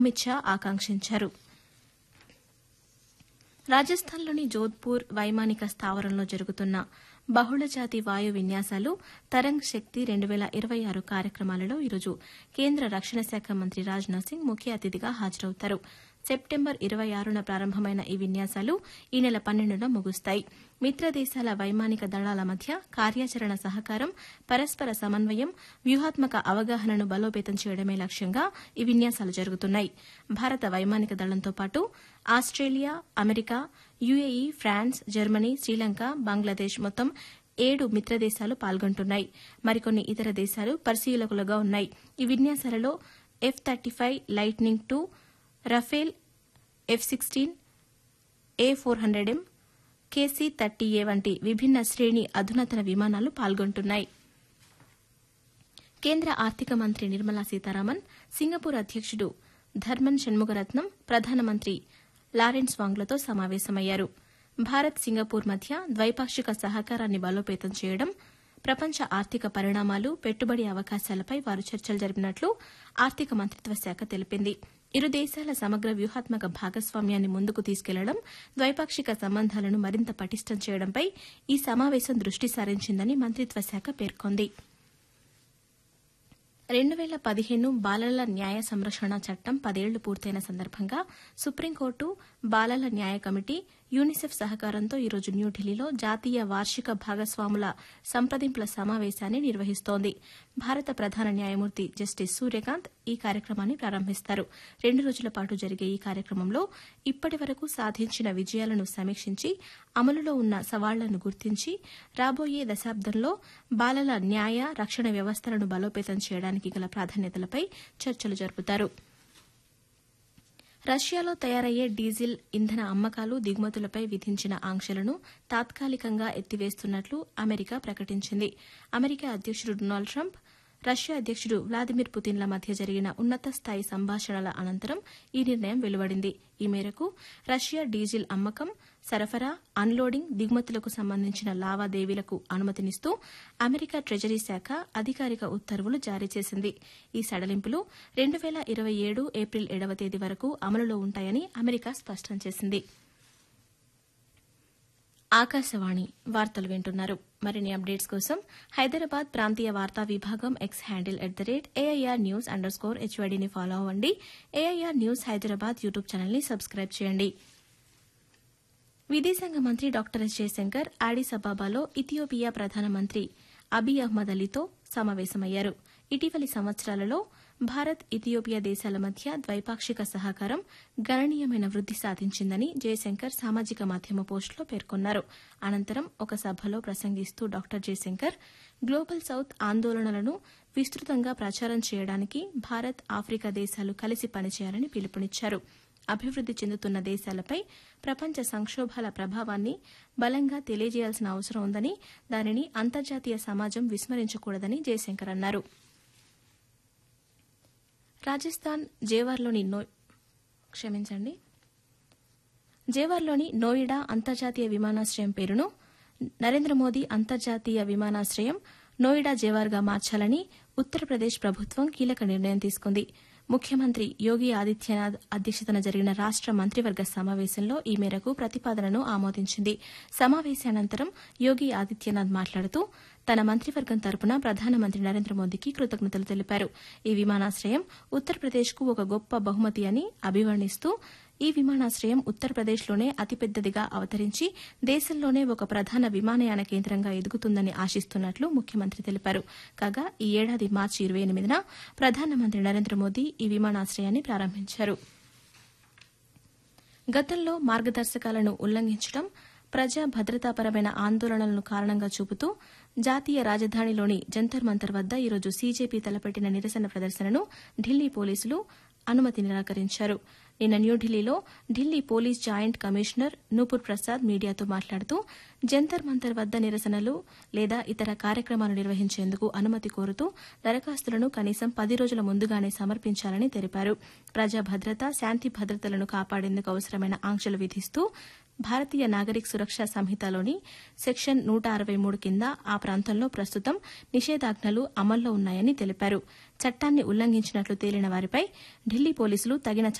అమిత్ షా ఆకాంక్షించారు రాజస్థాన్లోని జోధ్పూర్ వైమానిక స్థావరంలో జరుగుతున్న బహుళజాతి వాయు విన్యాసాలు తరంగ్ శక్తి రెండు వేల ఇరవై ఆరు కార్యక్రమాలలో ఈరోజు కేంద్ర రక్షణ శాఖ మంత్రి రాజ్నాథ్ సింగ్ ముఖ్య అతిథిగా హాజరవుతారు సెప్టెంబర్ ఇరవై ఆరున ప్రారంభమైన ఈ విన్యాసాలు ఈ నెల పన్నెండున ముగుస్తాయి మిత్ర దేశాల వైమానిక దళాల మధ్య కార్యాచరణ సహకారం పరస్పర సమన్వయం వ్యూహాత్మక అవగాహనను బలోపేతం చేయడమే లక్ష్యంగా ఈ విన్యాసాలు జరుగుతున్నాయి భారత వైమానిక దళంతో పాటు Australia America UAE France Germany Sri Lanka Bangladesh మొత్తం ఏడు మిత్రదేశాలు పాల్గొంటున్నాయి మరికొన్ని ఇతర దేశాలు పరిశీలకులుగా ఉన్నాయి ఈ విన్యాసాలలో F thirty five Lightning two Rafale F sixteen A four hundred M KC thirty A వంటి విభిన్న శ్రేణి అధునాతన విమానాలు పాల్గొంటున్నాయి కేంద్ర ఆర్థిక మంత్రి నిర్మలా సీతారామన్ సింగపూర్ అధ్యక్షుడు ధర్మన్ షణ్ముగరత్నం ప్రధానమంత్రి లారెన్స్ వాంగ్లతో సమావేశమయ్యారు భారత్ సింగపూర్ మధ్య ద్వైపాక్షిక సహకారాన్ని బలోపేతం చేయడం ప్రపంచ ఆర్థిక పరిణామాలు పెట్టుబడి అవకాశాలపై వారు చర్చలు జరిపినట్లు ఆర్థిక మంత్రిత్వ శాఖ తెలిపింది ఇరు దేశాల సమగ్ర వ్యూహాత్మక భాగస్వామ్యాన్ని ముందుకు తీసుకెళ్లడం ద్వైపాక్షిక సంబంధాలను మరింత పటిష్టం చేయడంపై ఈ సమావేశం దృష్టి సారించిందని మంత్రిత్వ శాఖ పేర్కొంది రెండు వేల పదిహేను బాలల న్యాయ సంరక్షణ చట్టం పదేళ్లు పూర్తయిన సందర్భంగా సుప్రీంకోర్టు బాలల న్యాయ కమిటీ యూనిసెఫ్ సహకారంతో ఈరోజు న్యూఢిల్లీలో జాతీయ వార్షిక భాగస్వాముల సంప్రదింపుల సమావేశాన్ని నిర్వహిస్తోంది భారత ప్రధాన న్యాయమూర్తి జస్టిస్ సూర్యకాంత్ ఈ కార్యక్రమాన్ని ప్రారంభిస్తారు రెండు రోజుల పాటు జరిగే ఈ కార్యక్రమంలో ఇప్పటి వరకు సాధించిన విజయాలను సమీక్షించి అమలులో ఉన్న సవాళ్లను గుర్తించి రాబోయే దశాబ్దంలో బాలల న్యాయ రక్షణ వ్యవస్థలను బలోపేతం చేయడానికి గల ప్రాధాన్యతలపై చర్చలు జరుపుతారు రష్యాలో తయారయ్యే డీజిల్ ఇంధన అమ్మకాలు దిగుమతులపై విధించిన ఆంక్షలను తాత్కాలికంగా ఎత్తివేస్తున్నట్లు అమెరికా ప్రకటించింది అమెరికా అధ్యక్షుడు డొనాల్డ్ ట్రంప్ రష్యా అధ్యక్షుడు వ్లాదిమిర్ పుతిన్ల మధ్య జరిగిన ఉన్నత స్థాయి సంభాషణల అనంతరం ఈ నిర్ణయం వెలువడింది ఈ మేరకు రష్యా డీజిల్ అమ్మకం సరఫరా అన్లోడింగ్ దిగుమతులకు సంబంధించిన లావాదేవీలకు అనుమతినిస్తూ అమెరికా ట్రెజరీ శాఖ అధికారిక ఉత్తర్వులు జారీ చేసింది ఈ సడలింపులు రెండు వేల ఇరవై ఏడు ఏప్రిల్ ఏడవ తేదీ వరకు అమలులో ఉంటాయని అమెరికా స్పష్టం చేసింది ఆకాశవాణి వార్తలు వింటున్నారు మరిన్ని అప్డేట్స్ కోసం హైదరాబాద్ ప్రాంతీయ వార్తా విభాగం X handle at the rate AIR news underscore హెచ్వైడీని ఫాలో అవ్వండి ఏఐఆర్ న్యూస్ హైదరాబాద్ యూట్యూబ్ ఛానల్ని సబ్స్క్రైబ్ చేయండి విదేశాంగ మంత్రి డాక్టర్ ఎస్ జయశంకర్ ఆడిస్ అబాబాలో ఇథియోపియా ప్రధానమంత్రి అబీ అహ్మద్ అలీతో సమావేశమయ్యారు ఇటీవలి సంవత్సరాలలో భారత్ ఇథియోపియా దేశాల మధ్య ద్వైపాక్షిక సహకారం గణనీయమైన వృద్ది సాధించిందని జయశంకర్ సామాజిక మాధ్యమ పోస్టులో పేర్కొన్నారు అనంతరం ఒక సభలో ప్రసంగిస్తూ డాక్టర్ జయశంకర్ గ్లోబల్ సౌత్ ఆందోళనలను విస్తృతంగా ప్రచారం చేయడానికి భారత్ ఆఫ్రికా దేశాలు కలిసి పనిచేయాలని పిలుపునిచ్చారు అభివృద్ది చెందుతున్న దేశాలపై ప్రపంచ సంక్షోభాల ప్రభావాన్ని బలంగా తెలియజేయాల్సిన అవసరం ఉందని దానిని అంతర్జాతీయ సమాజం విస్మరించకూడదని జయశంకర్ అన్నారు రాజస్థాన్ జేవార్లోని నో క్షమించండి జేవార్లోని నోయిడా అంతర్జాతీయ విమానాశ్రయం పేరును నరేంద్ర మోదీ అంతర్జాతీయ విమానాశ్రయం నోయిడా జేవార్గా మార్చాలని ఉత్తరప్రదేశ్ ప్రభుత్వం కీలక నిర్ణయం తీసుకుంది ముఖ్యమంత్రి యోగి ఆదిత్యనాథ్ అధ్యక్షతన జరిగిన రాష్ట మంత్రివర్గ సమావేశంలో ఈ మేరకు ప్రతిపాదనను ఆమోదించింది సమావేశానంతరం యోగి ఆదిత్యనాథ్ మాట్లాడుతూ తన మంత్రివర్గం తరపున ప్రధానమంత్రి నరేంద్ర మోదీకి కృతజ్ఞతలు తెలిపారు ఈ విమానాశ్రయం ఉత్తరప్రదేశ్కు ఒక గొప్ప బహుమతి అని అభివర్ణిస్తూ ఈ విమానాశ్రయం ఉత్తరప్రదేశ్లోనే అతిపెద్దదిగా అవతరించి దేశంలోనే ఒక ప్రధాన విమానయాన కేంద్రంగా ఎదుగుతుందని ఆశిస్తున్నట్లు ముఖ్యమంత్రి తెలిపారు కాగా ఈ ఏడాది మార్చి ఇరవై ఎనిమిదిన ప్రధానమంత్రి నరేంద్ర మోదీ ఈ విమానాశ్రయాన్ని ప్రారంభించారు గతంలో మార్గదర్శకాలను ఉల్లంఘించడం ప్రజా భద్రతాపరమైన ఆందోళనలను కారణంగా చూపుతూ జాతీయ రాజధానిలోని జంతర్ మంతర్ వద్ద ఈరోజు సీజేపీ తలపెట్టిన నిరసన ప్రదర్శనను ఢిల్లీ పోలీసులు అనుమతి నిరాకరించారు నిన్న న్యూఢిల్లీలో Delhi police joint commissioner Nupur Prasad మీడియాతో మాట్లాడుతూ జంతర్ మంతర్ వద్ద నిరసనలు లేదా ఇతర కార్యక్రమాలు నిర్వహించేందుకు అనుమతి కోరుతూ దరఖాస్తులను కనీసం పది రోజుల ముందుగానే సమర్పించాలని తెలిపారు ప్రజా భద్రత శాంతి భద్రతలను కాపాడేందుకు అవసరమైన ఆంక్షలు విధిస్తూ భారతీయ నాగరిక సురక్ష సంహితలోని సెక్షన్ నూట అరవై మూడు కింద ఆ ప్రాంతంలో ప్రస్తుతం నిషేధాజ్ఞలు అమల్లో ఉన్నాయని తెలిపారు చట్టాన్ని ఉల్లంఘించినట్లు తేలిన వారిపై ఢిల్లీ పోలీసులు తగిన